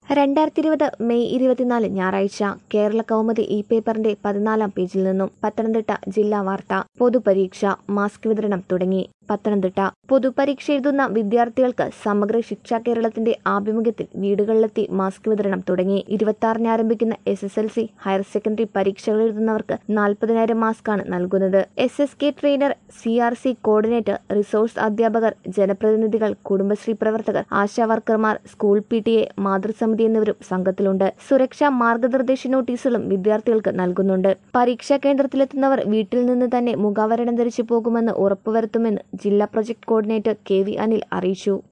രണ്ടായിരത്തി ഇരുപത് മെയ് ഇരുപത്തിനാല് ഞായറാഴ്ച കേരള കൗമുദി ഇ പേപ്പറിന്റെ പതിനാലാം പേജിൽ നിന്നും പത്തനംതിട്ട ജില്ലാ വാർത്ത പൊതുപരീക്ഷ മാസ്ക് വിതരണം തുടങ്ങി പത്തനംതിട്ട പൊതുപരീക്ഷ എഴുതുന്ന വിദ്യാർത്ഥികൾക്ക് സമഗ്ര ശിക്ഷ കേരളത്തിന്റെ ആഭിമുഖ്യത്തിൽ വീടുകളിലെത്തി മാസ്ക് വിതരണം തുടങ്ങി ഇരുപത്തി ആരംഭിക്കുന്ന S S L C higher secondary പരീക്ഷകൾ എഴുതുന്നവർക്ക് നാൽപ്പതിനായിരം മാസ്കാണ് നൽകുന്നത് S S K trainer C R C coordinator resource അധ്യാപകർ ജനപ്രതിനിധികൾ കുടുംബശ്രീ പ്രവർത്തകർ ആശാ വർക്കർമാർ സ്കൂൾ പി ടി എ മാതൃസമിതി എന്നിവരും സംഘത്തിലുണ്ട് സുരക്ഷാ മാർഗനിർദ്ദേശ നോട്ടീസുകളും വിദ്യാർത്ഥികൾക്ക് നൽകുന്നുണ്ട് പരീക്ഷാ കേന്ദ്രത്തിലെത്തുന്നവർ വീട്ടിൽ നിന്ന് തന്നെ മുഖാവരണം ധരിച്ചു പോകുമെന്ന് ഉറപ്പുവരുത്തുമെന്ന് ജില്ലാ project coordinator K V Anil അറിയിച്ചു